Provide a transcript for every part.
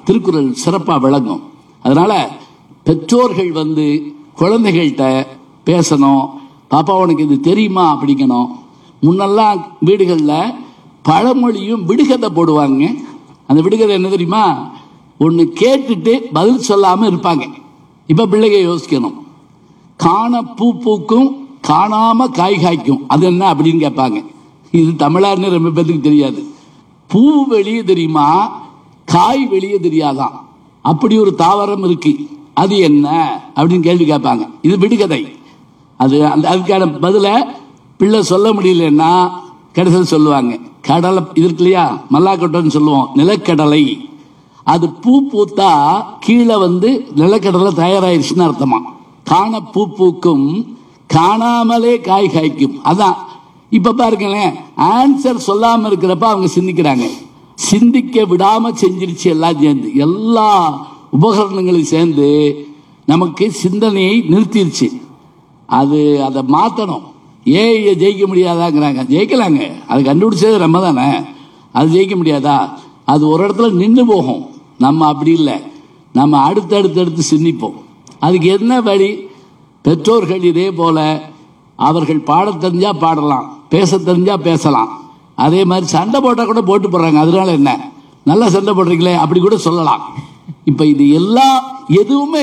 திருக்குறள் சிறப்பா விளங்கும் அதனால பெற்றோர்கள் வந்து குழந்தைகள்கிட்ட பேசணும் பாப்பா உனக்கு இது தெரியுமா அப்படிங்கணும் முன்னெல்லாம் வீடுகளில் பழமொழியும் விடுகதை போடுவாங்க அந்த விடுகதை என்ன தெரியுமா ஒன்று கேட்டுட்டு பதில் சொல்லாமல் இருப்பாங்க இப்போ பிள்ளைங்க யோசிக்கணும் காண பூ பூக்கும் காணாம காய் காய்க்கும் அது என்ன அப்படின்னு கேட்பாங்க இது தமிழான்னு ரொம்ப பேருக்கு தெரியாது பூ வெளியே தெரியுமா காய் வெளியே தெரியாதான் அப்படி ஒரு தாவரம் இருக்கு அது என்ன அப்படின்னு கேள்வி கேட்பாங்க இது விடுகதை அது அந்த அதுக்கான பதில பிள்ளை சொல்ல முடியலன்னா கடைசியில் சொல்லுவாங்க கடலை இது இருக்கு இல்லையா மல்லாக்கொட்டைன்னு சொல்லுவோம் நிலக்கடலை அது பூ பூத்தா கீழே வந்து நிலக்கடலை தயாராயிருச்சுன்னு அர்த்தமா காண பூ பூக்கும் காணாமலே காய் காய்க்கும் அதான் இப்ப பாருங்களேன் ஆன்சர் சொல்லாம இருக்கிறப்ப அவங்க சிந்திக்கிறாங்க சிந்திக்க விடாம செஞ்சிருச்சு எல்லாம் சேர்ந்து எல்லா உபகரணங்களும் சேர்ந்து நமக்கு சிந்தனையை நிறுத்திருச்சு அது அதை மாற்றணும் ஏஐ ஜெயிக்க முடியாதாங்கிறாங்க ஜெயிக்கலாங்க அது கண்டுபிடிச்சது நம்ம தானே அது ஜெயிக்க முடியாதா அது ஒரு இடத்துல நின்று போகும் நம்ம அப்படி இல்லை நம்ம அடுத்தடுத்து அடுத்து சிந்திப்போம் அதுக்கு என்ன வழி பெற்றோர்கள் இதே போல அவர்கள் பாடத் தெரிஞ்சா பாடலாம் பேச தெரிஞ்சா பேசலாம் அதே மாதிரி சண்டை போட்டால் கூட போட்டு போடுறாங்க அதனால என்ன நல்லா சண்டை போடுறீங்களே அப்படி கூட சொல்லலாம் இப்போ இது எல்லாம் எதுவுமே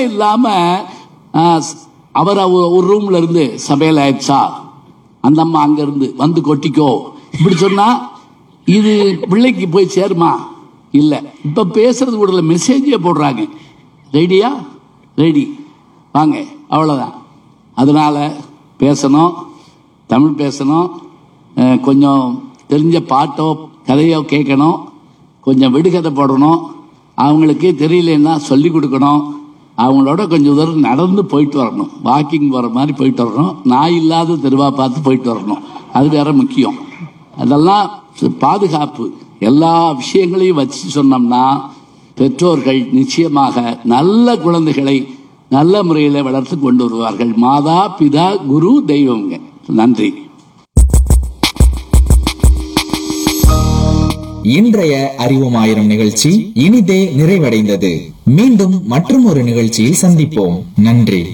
இல்லாமல் அவர் அவ- ஒரு ரூம்ல இருந்து சபையில் ஆயிடுச்சா அந்த அம்மா அங்க இருந்து வந்து கொட்டிக்கோ இப்படி சொன்னா இது பிள்ளைக்கு போய் சேருமா இல்ல இப்ப பேசுறது கூட மெசேஜே போடுறாங்க ரெடியா ரெடி வாங்க அவ்வளவுதான் அதனால பேசணும் தமிழ் பேசணும் அஹ், கொஞ்சம் தெரிஞ்ச பாட்டோ கதையோ கேட்கணும் கொஞ்சம் விடுகதை போடணும் அவங்களுக்கு தெரியலன்னா சொல்லி கொடுக்கணும் அவங்களோட கொஞ்சம் தூரம் நடந்து போயிட்டு வரணும் வாக்கிங் போகிற மாதிரி போயிட்டு வரணும் நாய் இல்லாத தெருவா பார்த்து போயிட்டு வரணும் அது வேற முக்கியம் அதெல்லாம் பாதுகாப்பு எல்லா விஷயங்களையும் வச்சு சொன்னோம்னா பெற்றோர்கள் நிச்சயமாக நல்ல குழந்தைகளை நல்ல முறையில் வளர்த்து கொண்டு வருவார்கள் மாதா பிதா குரு தெய்வங்க நன்றி இன்றைய அறிவோமாயிரம் நிகழ்ச்சி இனிதே நிறைவடைந்தது மீண்டும் மற்றும் ஒரு நிகழ்ச்சியில் சந்திப்போம் நன்றி